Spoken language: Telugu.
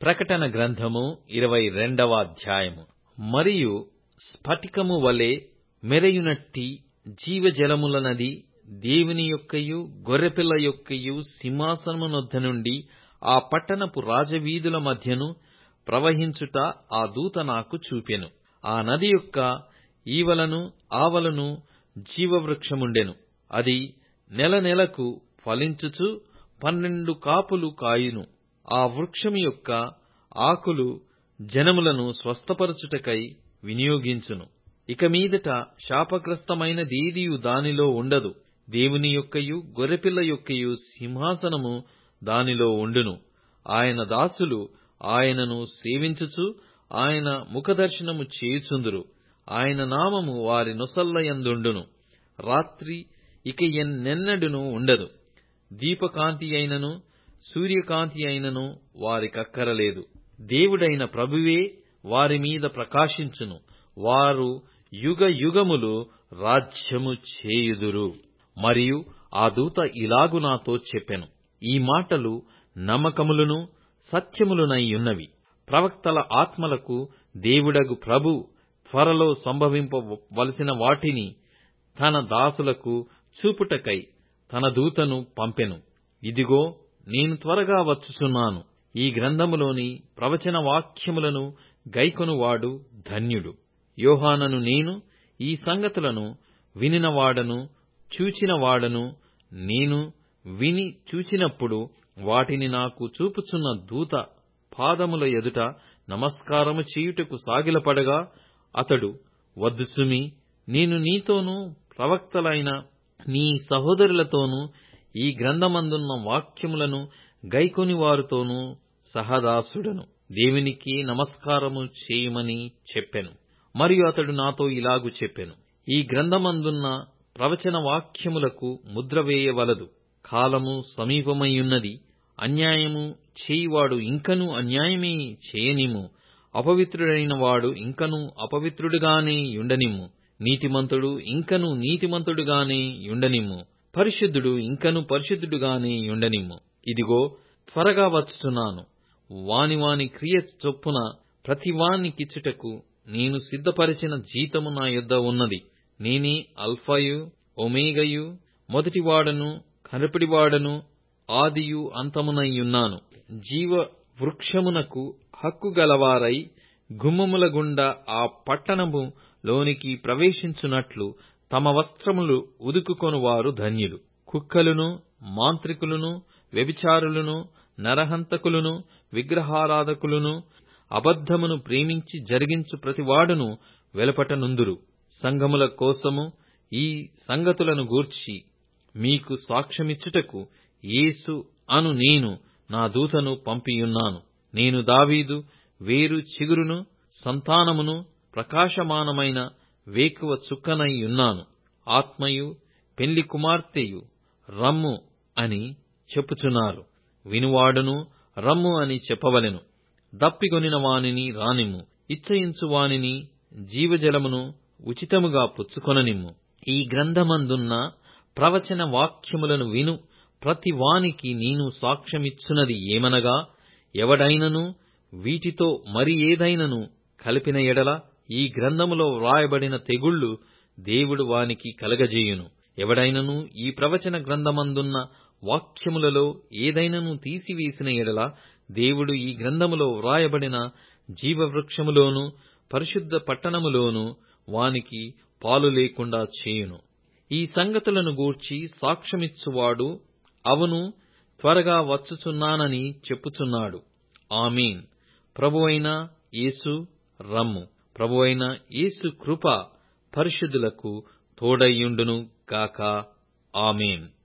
ప్రకటన గ్రంథము ఇరవై రెండవ అధ్యాయము మరియు స్ఫటికము వలె మెరయునట్టి జీవజలముల నది దేవుని యొక్కయు గొర్రెపిల్ల యొక్కయు సింహాసనమునొద్ద నుండి ఆ పట్టణపు రాజవీధుల మధ్యను ప్రవహించుట ఆ దూత నాకు చూపెను ఆ నది యొక్క ఈవలను ఆవలను జీవవృక్షముండెను అది నెల నెలకు ఫలించుచు పన్నెండు కాపులు కాయును ఆ వృక్షము యొక్క ఆకులు జనములను స్వస్థపరచుటకై వినియోగించును ఇక మీదట శాపగ్రస్తమైనదేదియు దానిలో ఉండదు దేవుని యొక్కయు గొర్రెపిల్ల యొక్కయు సింహాసనము దానిలో ఉండును ఆయన దాసులు ఆయనను సేవించుచు ఆయన ముఖదర్శనము చేయుచుందురు ఆయన నామము వారి నొసల్లయందుండును రాత్రి ఇక ఎన్నెన్నడును ఉండదు దీపకాంతి అయినను సూర్యకాంతి అయినను వారికక్కరలేదు దేవుడైన ప్రభువే వారి మీద ప్రకాశించును వారు యుగ యుగములు రాజ్యము చేయుదురు మరియు ఆ దూత ఇలాగు నాతో చెప్పెను ఈ మాటలు నమ్మకములను సత్యములునయ్యున్నవి ప్రవక్తల ఆత్మలకు దేవుడగు ప్రభు త్వరలో సంభవింపవలసిన వాటిని తన దాసులకు చూపుటకై తన దూతను పంపెను ఇదిగో నేను త్వరగా వచ్చుచున్నాను ఈ గ్రంథములోని ప్రవచన వాక్యములను గైకొనువాడు ధన్యుడు యోహానను నేను ఈ సంగతులను వినినవాడను చూచినవాడను నేను విని చూచినప్పుడు వాటిని నాకు చూపుచున్న దూత పాదముల ఎదుట నమస్కారము చేయుటకు సాగిలపడగా అతడు వద్దు సుమి నేను నీతోనూ ప్రవక్తలైన నీ సహోదరులతోనూ ఈ గ్రంథమందున్న వాక్యములను గైకొని వారితోనూ సహదాసుడను దేవునికి నమస్కారము చేయమని చెప్పెను మరియు అతడు నాతో ఇలాగు చెప్పెను ఈ గ్రంథమందున్న ప్రవచన వాక్యములకు ముద్ర వేయవలదు కాలము సమీపమయ్యున్నది అన్యాయము చేయువాడు ఇంకను అన్యాయమే చేయనిమ్ము అపవిత్రుడైన వాడు ఇంకను అపవిత్రుడుగానే యుండనిమ్ము నీతిమంతుడు ఇంకను నీతిమంతుడుగానే యుండనిమ్ము పరిశుద్ధుడు ఇంకను పరిశుద్ధుడుగానే యుండనిమ్ము ఇదిగో త్వరగా వచ్చుచున్నాను వాని వాని క్రియ చొప్పున ప్రతివానికిచ్చుటకు నేను సిద్ధపరిచిన జీతము నా యొద్ద ఉన్నది నేనే అల్ఫాయు ఒమేగయు మొదటివాడను కనపడివాడను ఆదియు అంతమునయ్యున్నాను జీవ వృక్షమునకు హక్కు గలవారై గుమ్మముల గుండా ఆ పట్టణము లోనికి ప్రవేశించున్నట్లు తమ వస్త్రములు ఉదుకుకొనువారు ధన్యులు కుక్కలును మాంత్రికులను వ్యభిచారులను నరహంతకులను విగ్రహారాధకులను అబద్ధమును ప్రేమించి జరిగించు ప్రతివాడును వెలపటనుందురు సంఘముల కోసము ఈ సంగతులను గూర్చి మీకు సాక్ష్యమిచ్చుటకు యేసు అను నేను నా దూతను పంపియున్నాను నేను దావీదు వేరు చిగురును సంతానమును ప్రకాశమానమైన వేకువ చుక్కనై ఉన్నాను ఆత్మయు పెళ్లి కుమార్తెయు రమ్ము అని చెప్పుచున్నారు వినువాడును రమ్ము అని చెప్పవలెను దప్పిగొనిన వానిని రానిమ్ము ఇచ్చయించు వానిని జీవజలమును ఉచితముగా పుచ్చుకొననిమ్ము ఈ గ్రంథమందున్న ప్రవచన వాక్యములను విను ప్రతి వానికి నేను సాక్ష్యమిచ్చునది ఏమనగా ఎవడైనను వీటితో మరి ఏదైనను కలిపిన ఎడల ఈ గ్రంథములో వ్రాయబడిన తెగుళ్లు దేవుడు వానికి కలగజేయును ఎవడైనను ఈ ప్రవచన గ్రంథమందున్న వాక్యములలో ఏదైనను తీసివేసిన ఎడల దేవుడు ఈ గ్రంథములో వ్రాయబడిన జీవవృక్షములోను పరిశుద్ధ పట్టణములోను వానికి పాలు లేకుండా చేయును ఈ సంగతులను గూర్చి సాక్ష్యమిచ్చువాడు అవును త్వరగా వచ్చుచున్నానని చెప్పుచున్నాడు ఆమీన్ ప్రభువైన యేసు రమ్ము ప్రభువైన యేసు కృప పరిశుద్ధులకు తోడయ్యుండును గాక ఆమేన్